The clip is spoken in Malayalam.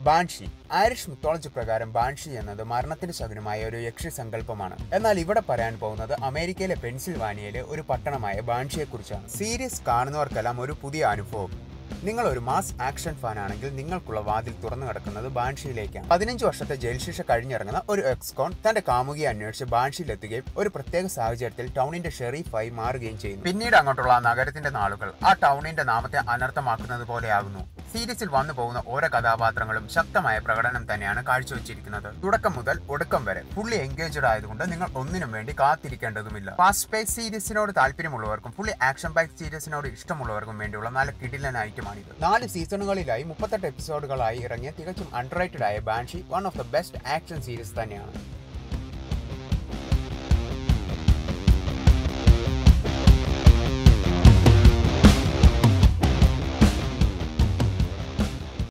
ബാൻഷി ഐറിഷ് മിത്തോളജി പ്രകാരം ബാൻഷി എന്നത് മരണത്തിന് ശകുനമായ ഒരു യക്ഷി സങ്കല്പമാണ് എന്നാൽ ഇവിടെ പറയാൻ പോകുന്നത് അമേരിക്കയിലെ പെൻസിൽവാനിയയിലെ ഒരു പട്ടണമായ ബാൻഷിയെ കുറിച്ചാണ് സീരീസ് കാണുന്നവർക്കെല്ലാം ഒരു പുതിയ അനുഭവം നിങ്ങൾ ഒരു മാസ് ആക്ഷൻ ഫാൻ ആണെങ്കിൽ നിങ്ങൾക്കുള്ള വാതിൽ തുറന്നു കിടക്കുന്നത് ബാൻഷിയിലേക്കാണ് പതിനഞ്ച് വർഷത്തെ ജയിൽ ശിക്ഷ കഴിഞ്ഞിറങ്ങുന്ന ഒരു എക്സ്കോൺ തന്റെ കാമുകിയെ അന്വേഷിച്ച് ബാൻഷിയിലെത്തുകയും ഒരു പ്രത്യേക സാഹചര്യത്തിൽ ടൗണിന്റെ ഷെറീഫായി മാറുകയും ചെയ്യുന്നു പിന്നീട് അങ്ങോട്ടുള്ള ആ നഗരത്തിന്റെ നാളുകൾ ആ ടൗണിന്റെ നാമത്തെ അനർത്ഥമാക്കുന്നത് പോലെയാകുന്നു സീരീസിൽ വന്നു പോകുന്ന ഓരോ കഥാപാത്രങ്ങളും ശക്തമായ പ്രകടനം തന്നെയാണ് കാഴ്ചവെച്ചിരിക്കുന്നത് തുടക്കം മുതൽ ഒടുക്കം വരെ ഫുള്ളി എൻഗേജ്ഡ് ആയതുകൊണ്ട് നിങ്ങൾ ഒന്നിനും വേണ്ടി കാത്തിരിക്കേണ്ടതുമില്ല ഫാസ്റ്റ് പേസ് സീരീസിനോട് താല്പര്യമുള്ളവർക്കും ഫുള്ളി ആക്ഷൻ ബൈക്ക് സീരീസിനോട് ഇഷ്ടമുള്ളവർക്കും വേണ്ടിയുള്ള നല്ല കിടിലൻ ഐറ്റമാണിത് നാല് സീസണുകളിലായി മുപ്പത്തെട്ട് എപ്പിസോഡുകളായി ഇറങ്ങിയ തികച്ചും അണ്ടർറേറ്റഡ് ആയ Banshee one of the best action series തന്നെയാണ്